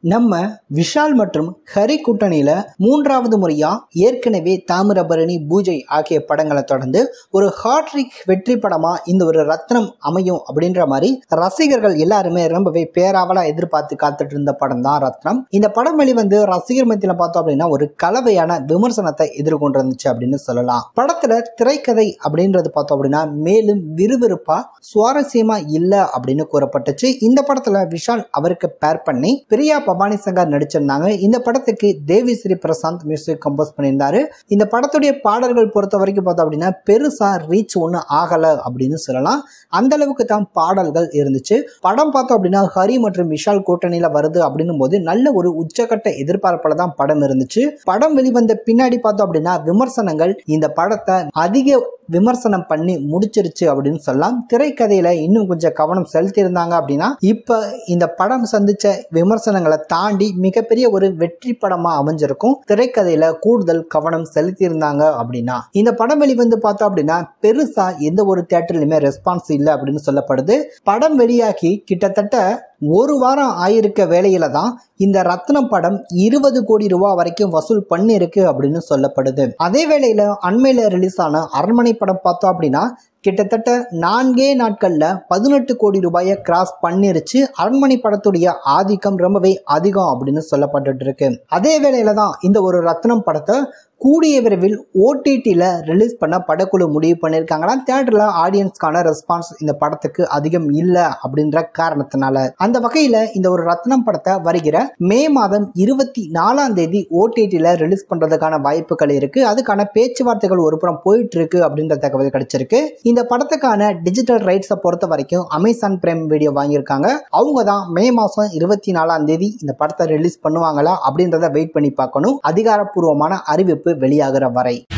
நம்ம விஷால் மற்றும் ஹரி கூட்டணியில மூன்றாவது முறையா ஏற்கனவே தாமிரபரணி பூஜை ஆகிய படங்களை தொடர்ந்து ஒரு ஹாட்ரிக் வெற்றி படமா இந்த ஒரு ரத்னம் அமையும் அப்படின்ற மாதிரி ரசிகர்கள் எல்லாருமே ரொம்பவே பேராவலா எதிர்பார்த்து காத்துட்டு இருந்த படம் தான் ரத்னம் இந்த படம் வெளிவந்து ரசிகர் மத்தியில பார்த்தோம் அப்படின்னா ஒரு கலவையான விமர்சனத்தை எதிர்கொண்டு இருந்துச்சு அப்படின்னு சொல்லலாம் படத்துல திரைக்கதை அப்படின்றது பார்த்தோம் அப்படின்னா மேலும் விறுவிறுப்பா சுவாரஸ்யமா இல்ல அப்படின்னு கூறப்பட்டுச்சு இந்த படத்துல விஷால் அவருக்கு பேர் பண்ணி பிரியா பவானி சங்கர் நடிச்சிருந்தாங்க இந்த படத்துக்கு தேவி ஸ்ரீ பிரசாந்த் மியூசிக் கம்போஸ் பண்ணியிருந்தாரு இந்த படத்துடைய பாடல்கள் பொறுத்த வரைக்கும் பார்த்தோம் அப்படின்னா பெருசா ரீச் ஒன்றும் ஆகல அப்படின்னு சொல்லலாம் அந்த அளவுக்கு தான் பாடல்கள் இருந்துச்சு படம் பார்த்தோம் அப்படின்னா ஹரி மற்றும் விஷால் கூட்டணியில வருது அப்படின்னும் போது நல்ல ஒரு உச்சக்கட்ட எதிர்பார்ப்புல தான் படம் இருந்துச்சு படம் வெளிவந்த பின்னாடி பார்த்தோம் அப்படின்னா விமர்சனங்கள் இந்த படத்தை அதிக விமர்சனம் பண்ணி முடிச்சிருச்சு அப்படின்னு சொல்லலாம் திரைக்கதையில இன்னும் கொஞ்சம் கவனம் செலுத்தி இருந்தாங்க அப்படின்னா இப்ப இந்த படம் சந்திச்ச விமர்சனங்களை தாண்டி மிகப்பெரிய ஒரு வெற்றி படமா அமைஞ்சிருக்கும் திரைக்கதையில கூடுதல் கவனம் செலுத்தி இருந்தாங்க அப்படின்னா இந்த படம் வெளிவந்து பார்த்தோம் அப்படின்னா பெருசா எந்த ஒரு தேட்டர்லயுமே ரெஸ்பான்ஸ் இல்லை அப்படின்னு சொல்லப்படுது படம் வெளியாகி கிட்டத்தட்ட ஒரு வாரம் ஆயிருக்க வேலையில தான் இந்த ரத்னம் படம் இருபது கோடி ரூபாய் வரைக்கும் வசூல் பண்ணிருக்கு அப்படின்னு சொல்லப்படுது அதே வேளையில அண்மையில ரிலீஸ் ஆன அரண்மனை படம் பார்த்தோம் அப்படின்னா கிட்டத்தட்ட நான்கே நாட்கள்ல பதினெட்டு கோடி ரூபாயை கிராஸ் பண்ணிருச்சு அரண்மனை படத்துடைய ஆதிக்கம் ரொம்பவே அதிகம் அப்படின்னு சொல்லப்பட்டு இருக்கு அதே வேளையில தான் இந்த ஒரு ரத்னம் படத்தை கூடிய விரைவில் ஓடிடியில் ரிலீஸ் பண்ண படக்குழு முடிவு பண்ணியிருக்காங்களாம் தேட்டரில் ஆடியன்ஸ்க்கான ரெஸ்பான்ஸ் இந்த படத்துக்கு அதிகம் இல்லை அப்படின்ற காரணத்தினால அந்த வகையில் இந்த ஒரு ரத்னம் படத்தை வருகிற மே மாதம் இருபத்தி நாலாம் தேதி ஓடிடியில் ரிலீஸ் பண்ணுறதுக்கான வாய்ப்புகள் இருக்கு அதுக்கான பேச்சுவார்த்தைகள் ஒரு புறம் போயிட்டு இருக்கு அப்படின்ற தகவல் கிடைச்சிருக்கு இந்த படத்துக்கான டிஜிட்டல் ரைட்ஸை பொறுத்த வரைக்கும் அமேசான் பிரைம் வீடியோ வாங்கியிருக்காங்க அவங்க தான் மே மாதம் இருபத்தி நாலாம் தேதி இந்த படத்தை ரிலீஸ் பண்ணுவாங்களா அப்படின்றத வெயிட் பண்ணி பார்க்கணும் அதிகாரப்பூர்வமான அறிவிப்பு வெளியாகிற வரை